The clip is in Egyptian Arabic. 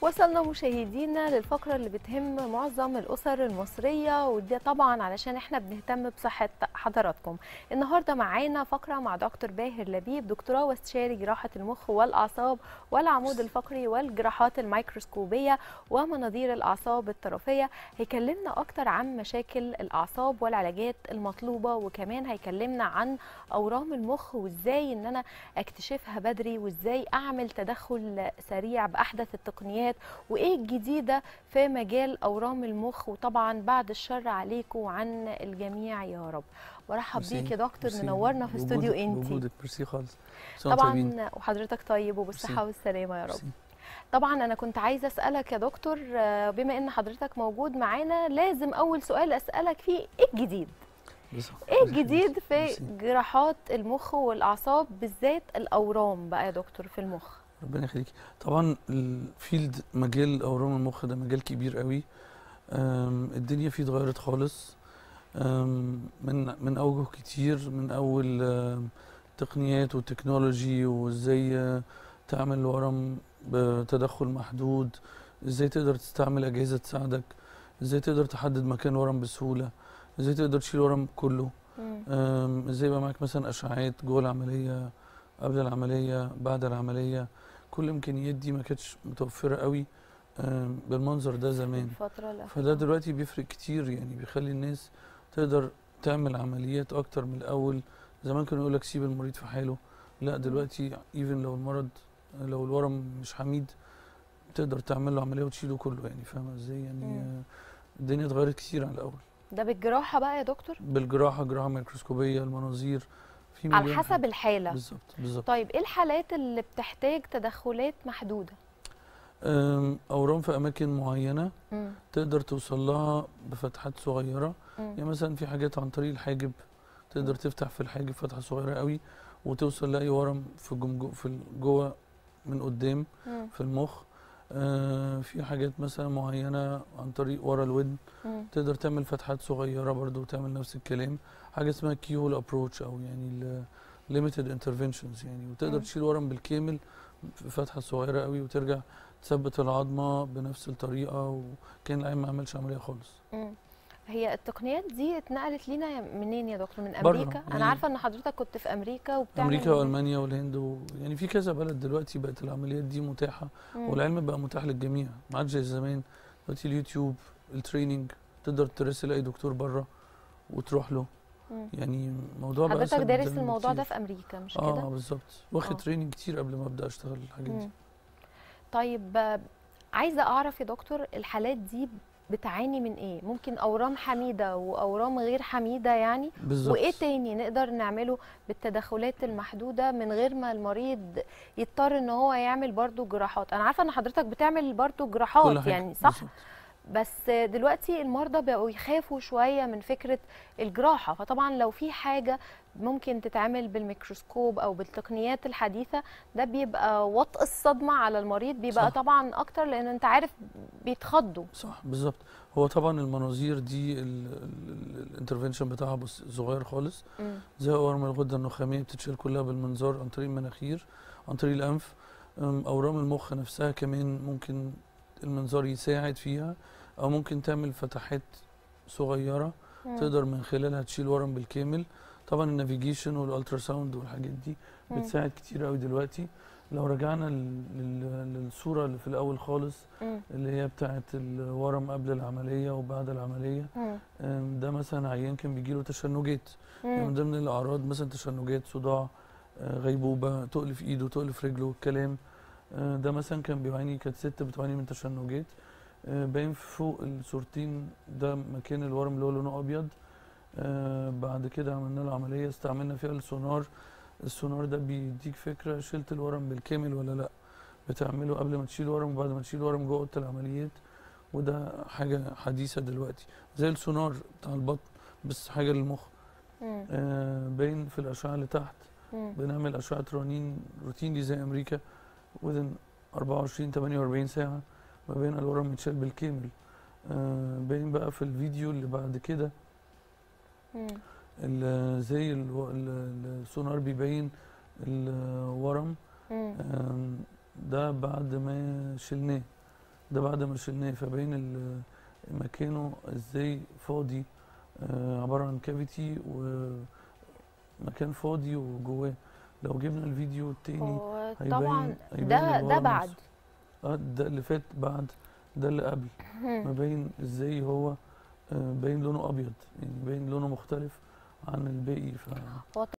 وصلنا مشاهدينا للفقرة اللي بتهم معظم الأسر المصرية وده طبعا علشان احنا بنهتم بصحة حضراتكم النهاردة معانا فقرة مع دكتور باهر لبيب دكتوراه واستشاري جراحة المخ والأعصاب والعمود الفقري والجراحات الميكروسكوبية ومناظير الأعصاب الطرفية هيكلمنا أكتر عن مشاكل الأعصاب والعلاجات المطلوبة وكمان هيكلمنا عن أورام المخ وإزاي إن أنا أكتشفها بدري وإزاي أعمل تدخل سريع بأحدث التقنيات وايه الجديده في مجال اورام المخ وطبعا بعد الشر عليكم وعن الجميع يا رب برحب بيك يا دكتور منورنا في استوديو انتي وجودك ميرسي خالص طبعا وحضرتك طيب وبالصحه والسلامه يا رب ميرسي. طبعا انا كنت عايزه اسالك يا دكتور آه، بما ان حضرتك موجود معانا لازم اول سؤال اسالك فيه ايه الجديد بالظبط. ايه الجديد في ميرسي. جراحات المخ والاعصاب بالذات الاورام بقى يا دكتور في المخ ربنا يخليك طبعا الفيلد مجال اورام المخ ده مجال كبير قوي أم، الدنيا فيه اتغيرت خالص أم، من من اوجه كتير من اول أم، تقنيات وتكنولوجي وازاي أه، تعمل ورم بتدخل محدود ازاي تقدر تستعمل اجهزه تساعدك ازاي تقدر تحدد مكان ورم بسهوله ازاي تقدر تشيل ورم كله مم. أم، ازاي يبقى معاك مثلا اشعاعات جوه العمليه قبل العمليه بعد العمليه كل الامكانيات دي ما كانتش متوفره قوي أم، بالمنظر ده زمان الفتره الأخيرة. فده دلوقتي بيفرق كتير يعني بيخلي الناس تقدر تعمل عمليات اكتر من الاول زمان كانوا يقول لك سيب المريض في حاله لا دلوقتي ايفن لو المرض لو الورم مش حميد تقدر تعمل له عمليه وتشيله كله يعني فاهمه ازاي يعني مم. آه، الدنيا اتغيرت كتير عن الاول ده بالجراحه بقى يا دكتور بالجراحه جراحه ميكروسكوبيه المناظير في على مليون حسب حاجة. الحاله بالظبط بالظبط طيب ايه الحالات اللي بتحتاج تدخلات محدوده أم، اورام في اماكن معينه مم. تقدر توصل لها بفتحات صغيره مم. يعني مثلا في حاجات عن طريق الحاجب تقدر تفتح في الحاجب فتحه صغيره قوي وتوصل لاي ورم في جم في ال- جوه من قدام مم. في المخ آه في حاجات مثلا معينه عن طريق ورا الودن مم. تقدر تعمل فتحات صغيره برضو وتعمل نفس الكلام حاجه اسمها كيول ابروتش او يعني ليميتد انترفنشنز يعني وتقدر مم. تشيل ورم بالكامل في فتحه صغيره قوي وترجع تثبت العظمه بنفس الطريقه وكان العين ما عملش عمليه خالص مم. هي التقنيات دي اتنقلت لينا منين يا دكتور من بره، امريكا انا يعني عارفه ان حضرتك كنت في امريكا وبتعمل امريكا والمانيا والهند و... يعني في كذا بلد دلوقتي بقت العمليات دي متاحه مم. والعلم بقى متاح للجميع ما عادش زي زمان دلوقتي اليوتيوب التريننج تقدر ترسل اي دكتور بره وتروح له مم. يعني الموضوع بقى حضرتك أسهل دارس جداً الموضوع ده بكتير. في امريكا مش اه كده بالظبط واخد آه. تريننج كتير قبل ما ابدا اشتغل الحاجات دي مم. طيب آه، عايزه اعرف يا دكتور الحالات دي بتعاني من ايه ممكن اورام حميده واورام غير حميده يعني بالظبط وايه تاني نقدر نعمله بالتدخلات المحدوده من غير ما المريض يضطر ان هو يعمل برضو جراحات انا عارفه ان حضرتك بتعمل برضو كل جراحات حاجة. يعني صح بالظبط. بس دلوقتي المرضى بقوا يخافوا شويه من فكره الجراحه فطبعا لو في حاجه ممكن تتعمل بالميكروسكوب او بالتقنيات الحديثه ده بيبقى وطء الصدمه على المريض بيبقى صح. طبعا اكتر لان انت عارف بيتخضوا صح بالظبط هو طبعا المناظير دي الانترفنشن بتاعها بس صغير خالص مم. زي اورام الغده النخاميه بتتشال كلها بالمنظار عن طريق المناخير عن طريق الانف أم، اورام المخ نفسها كمان ممكن المنظار يساعد فيها او ممكن تعمل فتحات صغيره مم. تقدر من خلالها تشيل ورم بالكامل طبعا النافيجيشن والالترا ساوند والحاجات دي مم. بتساعد كتير قوي دلوقتي لو رجعنا لل- لل- للصوره اللي في الاول خالص مم. اللي هي بتاعه الورم قبل العمليه وبعد العمليه مم. أم، ده مثلا عيان كان بيجيله تشنجات يعني من مم. ضمن الاعراض مثلا تشنجات صداع آه، غيبوبه تقل في ايده تقل في رجله الكلام آه، ده مثلا كان بيعاني كانت ست بتعاني من تشنجات آه، باين فوق الصورتين ده مكان الورم اللي هو لونه ابيض آه، بعد كده عملنا له عمليه استعملنا فيها السونار السونار ده بيديك فكره شلت الورم بالكامل ولا لا بتعمله قبل ما تشيل ورم وبعد ما تشيل ورم جوه اوضه العمليات وده حاجه حديثه دلوقتي زي السونار بتاع البطن بس حاجه للمخ مم. آه، باين في الاشعه اللي تحت مم. بنعمل اشعه رنين روتيني زي امريكا within 24 48 ساعه ما بين الورم يتشال بالكامل آه، باين بقى في الفيديو اللي بعد كده مم. ال- زي الو- ال- السونار بيبين الورم مم. آم، ده بعد ما شلناه ده بعد ما شلناه فباين ال- مكانه ازاي فاضي آه، عبارة عن كافيتي ومكان فاضي وجواه لو جبنا الفيديو التاني هو هيبين- طبعا هيبين ده اللي ده ورا بعد نفسه. اه ده اللي فات بعد ده اللي قبل مبين ازاي هو آه، باين لونه ابيض يعني باين لونه مختلف عن الباقي ف هو